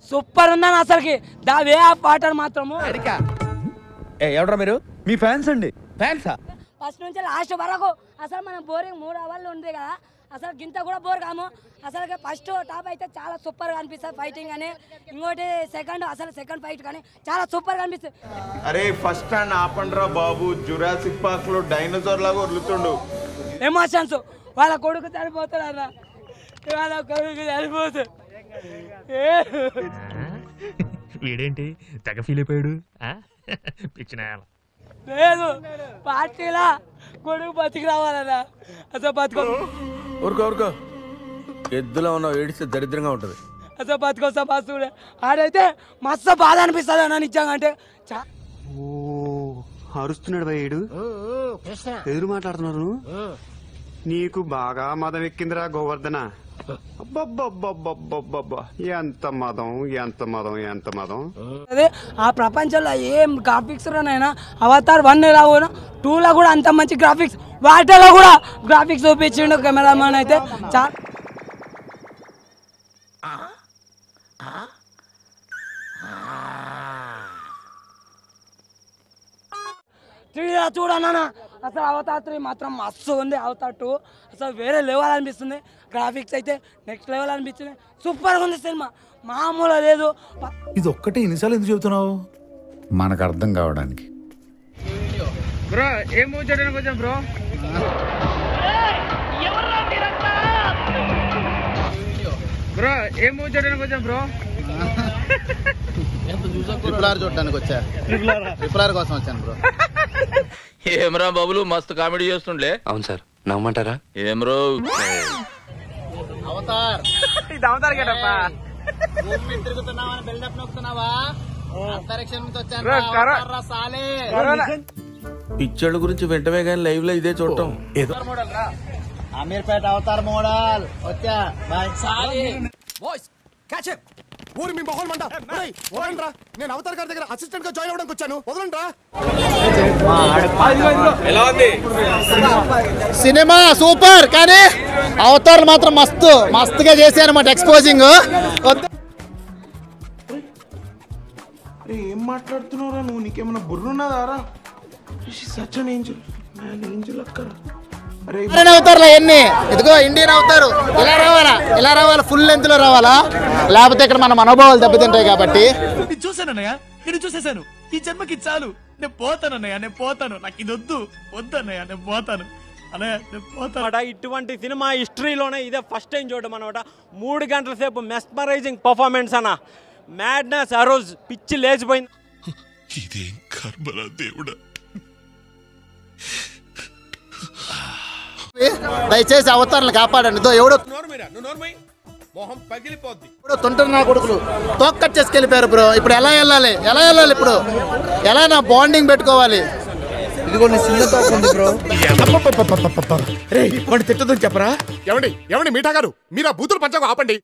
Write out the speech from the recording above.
Super ఉందని అసలుకి దా way of water మాత్రము ఏ ఎవడరా మీరు మీ ఫ్యాన్స్ అండి ఫ్యాన్సా ఫస్ట్ నుంచి లాస్ట్ వరకు అసలు మన బోరింగ్ మూడు అవర్లు ఉంది కదా అసలు గింత కూడా బోర్ కాము అసలు ఫస్ట్ టాప్ అయితే చాలా సూపర్ గా అనిపిస్తుంది ఫైటింగ్ అని ఇంకోటి సెకండ్ అసలు సెకండ్ ఫైట్ కానీ చాలా సూపర్ గా అనిపిస్తుంది అరే ఫస్ట్ స్టాండ్ ఆపండ్రా బాబు జురాసిక్ పార్క్ లో డైనోసార్ లాగా వదులుతుండు ఎమోషన్స్ వాళ్ళ కొడుకు చనిపోతాడు అన్న వాళ్ళ కొడుకు చనిపోతాడు ఏ వీడేంటి తెగ ఫీల్ అయిపోయాడు ఆ? పిచ్చిన లేదు పార్టీలా కొడుకు బతికి రావాలన్నా అసలు బతుకో ఊరుకో ఊరుకో ఎద్దులో ఉన్నావు ఏడిస్తే దరిద్రంగా ఉంటుంది అసలు బతుకొస్తా బస్సు ఆడైతే మస్తు బాధ అనిపిస్తుంది అన్న నిజంగా అంటే చా ఓ అరుస్తున్నాడు భయ్యుడు ఎదురు మాట్లాడుతున్నారు నీకు బాగా మదం ఎక్కిందిరా గోవర్ధన అబ్బబ్బబ్బబ్బబ్బబ్బబ్బా ఎంత మదం ఎంత మదం ఎంత మదం అదే ఆ ప్రపంచంలో ఏం గ్రాఫిక్స్ అయినా అవతార్ వన్ ఎలా కూడా టూలో కూడా అంత మంచి గ్రాఫిక్స్ వాటిలో కూడా గ్రాఫిక్స్ చూపించిండు కెమెరామెన్ అయితే చా త్రీగా చూడన్నా అసలు అవతార్ త్రీ మాత్రం మస్తు ఉంది అవతార్ టూ అసలు వేరే లెవెల్ అనిపిస్తుంది గ్రాఫిక్స్ అయితే నెక్స్ట్ లెవెల్ అనిపిస్తుంది సూపర్గా ఉంది సినిమా మామూలు లేదు ఇది ఒక్కటే ఎన్నిసార్లు ఎందుకు చెబుతున్నావు మనకు అర్థం కావడానికి బ్రో ఏం మూవ్ చేయడానికి వచ్చాం బ్రో బ్రో ఏం మూవ్ చేయడానికి వచ్చాం బ్రో ట్రిపుల్ ఆర్ చూడడానికి వచ్చా ట్రిపుల్ ఆర్ కోసం వచ్చాను బ్రో ఏమ్రా బాబులు మస్తు కామెడీ చేస్తుండే అవును సార్ నమ్మంటారా ఏమ్రో అవతార్ ఇది అవుతారు కదప్పా భూమి మీద తిరుగుతున్నావా బిల్డప్ నొక్కుతున్నావా అంతరిక్షం నుంచి వచ్చాను బ్రో, రా, కరో- అవతార్ రా సాలే పిచ్చోళ్ళ గురించి వెంటనే కానీ లైవ్ లో ఇదే చూడటం అమీర్పేట అవతార్ మోడల్ వచ్చా బాయ్ సాలే ఊరి మీ మొహల్ మంట వదలండి రా నేను అవతార్ గారి దగ్గర అసిస్టెంట్ గా జాయిన్ అవడానికి వచ్చాను వదలండి రా సినిమా సూపర్ కానీ అవతార్ మాత్రం మస్తు మస్తుగా చేశారు అనమాట ఎక్స్పోజింగ్ ఏం మాట్లాడుతున్నావురా నువ్వు నీకేమైనా బుర్రున్నదారా such an angel man angel అక్కడ అరే అవతార్లు అవన్నీ ఇదిగో ఇండియన్ అవతారు ఇలా రావాలా ఇలా రావాలా ఫుల్ లెంత్ లో రావాలా లేకపోతే ఇక్కడ మన మనోభావాలు దెబ్బతింటాయి కాబట్టి నేను చూశానన్నయ్య నేను చూసేశాను ఈ జన్మకి చాలు నేను పోతానన్నయ్య నేను పోతాను నాకు ఇది వద్దు వద్దన్నయ్య నేను పోతాను అన్నయ్య నేను పోతాను అనమాట ఇటువంటి సినిమా హిస్టరీలోనే ఇదే ఫస్ట్ టైం చూడడం అనమాట మూడు గంటల సేపు మెస్మరైజింగ్ పర్ఫార్మెన్స్ అన్న మ్యాడ్నెస్ ఆ రోజు పిచ్చి లేచిపోయింది ఇదేం కర్మరా దేవుడా దయచేసి అవతారాలను కాపాడండి ఇదో ఎవడో మొహం పగిలిపోద్ది ఇప్పుడు తుంటారు నా కొడుకులు తోక్కట్ చేసుకెళ్ళిపోయారు బ్రో ఇప్పుడు ఎలా వెళ్ళాలి ఎలా వెళ్ళాలి ఇప్పుడు ఎలా నా బాండింగ్ పెట్టుకోవాలి రే వాడు తిట్టదని చెప్పరా ఎవండి ఎవండి మీఠా గారు మీరు ఆ బూతులు పంచకు ఆపండి